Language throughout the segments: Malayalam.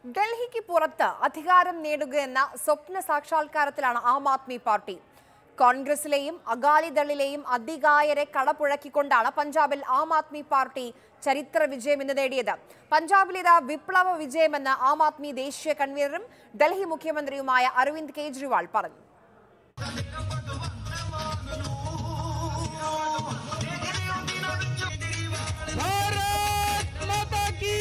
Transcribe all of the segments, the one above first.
ഡൽഹിക്ക് പുറത്ത് അധികാരം നേടുകയെന്ന സ്വപ്ന സാക്ഷാത്കാരത്തിലാണ് ആം ആദ്മി പാർട്ടി കോൺഗ്രസിലെയും അകാലിദളിലെയും അധികായരെ കടപുഴക്കിക്കൊണ്ടാണ് പഞ്ചാബിൽ ആം ആദ്മി പാർട്ടി ചരിത്ര വിജയം ഇന്ന് നേടിയത് പഞ്ചാബിലേത് വിപ്ലവ വിജയമെന്ന് ആം ആദ്മി ദേശീയ കൺവീനറും ഡൽഹി മുഖ്യമന്ത്രിയുമായ അരവിന്ദ് കെജ്രിവാൾ പറഞ്ഞു भारत माता की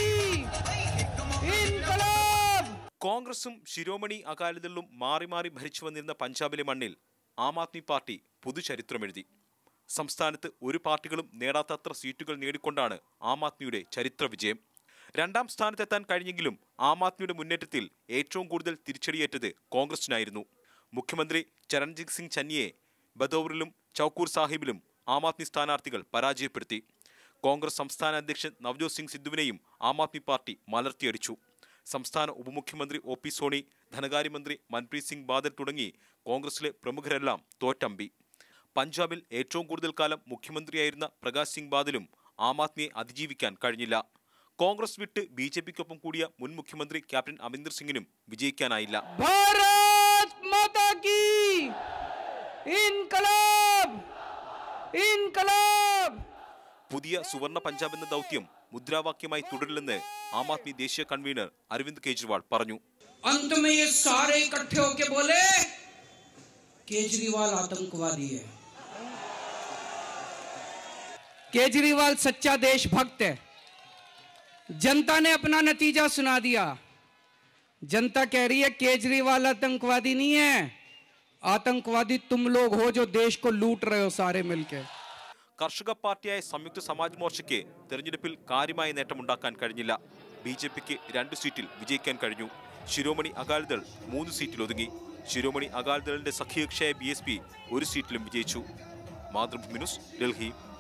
इनकलाब കോൺഗ്രസും ശിരോമണി അകാലിദളും മാറി മാറി ഭരിച്ചു വന്നിരുന്ന പഞ്ചാബിലെ മണ്ണിൽ ആം ആദ്മി പാർട്ടി പുതുചരിത്രമെഴുതി സംസ്ഥാനത്ത് ഒരു പാർട്ടികളും നേടാത്തത്ര സീറ്റുകൾ നേടിക്കൊണ്ടാണ് ആം ആദ്മിയുടെ ചരിത്ര വിജയം രണ്ടാം സ്ഥാനത്തെത്താൻ കഴിഞ്ഞെങ്കിലും ആം ആദ്മിയുടെ മുന്നേറ്റത്തിൽ ഏറ്റവും കൂടുതൽ തിരിച്ചടിയേറ്റത് കോൺഗ്രസിനായിരുന്നു മുഖ്യമന്ത്രി ചരൺജിത് സിംഗ് ചന്നിയെ ബദൌറിലും ചൌക്കൂർ സാഹിബിലും ആം ആദ്മി സ്ഥാനാർത്ഥികൾ പരാജയപ്പെടുത്തി കോൺഗ്രസ് സംസ്ഥാന അധ്യക്ഷൻ നവ്ജോത് സിംഗ് സിദ്ധുവിനെയും ആം ആദ്മി പാർട്ടി മലർത്തിയടിച്ചു സംസ്ഥാന ഉപമുഖ്യമന്ത്രി ഒ പി സോണി ധനകാര്യമന്ത്രി മൻപ്രീത് സിംഗ് ബാദൽ തുടങ്ങി കോൺഗ്രസിലെ പ്രമുഖരെല്ലാം തോറ്റമ്പി പഞ്ചാബിൽ ഏറ്റവും കൂടുതൽ കാലം മുഖ്യമന്ത്രിയായിരുന്ന പ്രകാശ് സിംഗ് ബാദലും ആം ആദ്മിയെ അതിജീവിക്കാൻ കഴിഞ്ഞില്ല കോൺഗ്രസ് വിട്ട് ബി ജെ പിക്കൊപ്പം കൂടിയ മുൻ മുഖ്യമന്ത്രി ക്യാപ്റ്റൻ അമരീന്ദർ സിംഗിനും വിജയിക്കാനായില്ല भारत माता की इनकलाब इनकलाब പുതിയ സുവർണ പഞ്ചാബ് എന്ന ദൗത്യം മുദ്രാവാക്യമായി തുടരില്ലെന്ന് ആം ആദ്മി ദേശീയ കൺവീനർ അരവിന്ദ് കെജ്രിവാൾ പറഞ്ഞു अंत में ये सारे इकट्ठे होके बोले केजरीवाल आतंकवादी है केजरीवाल सच्चा देशभक्त है जनता ने अपना नतीजा सुना दिया जनता कह रही है केजरीवाल आतंकवादी नहीं है आतंकवादी तुम लोग हो जो देश को लूट रहे हो सारे मिलके കർഷക പാർട്ടിയായ സംയുക്ത സമാജ് മോർച്ചയ്ക്ക് തെരഞ്ഞെടുപ്പിൽ കാര്യമായ നേട്ടമുണ്ടാക്കാൻ കഴിഞ്ഞില്ല ബി ജെ പിക്ക് രണ്ട് സീറ്റിൽ വിജയിക്കാൻ കഴിഞ്ഞു ശിരോമണി അകാലിദൾ മൂന്ന് സീറ്റിൽ ഒതുങ്ങി ശിരോമണി അകാലിദളിന്റെ സഖ്യകക്ഷിയായ ബി എസ് പി ഒരു സീറ്റിലും വിജയിച്ചു മാതൃഭൂമി ന്യൂസ് ഡൽഹി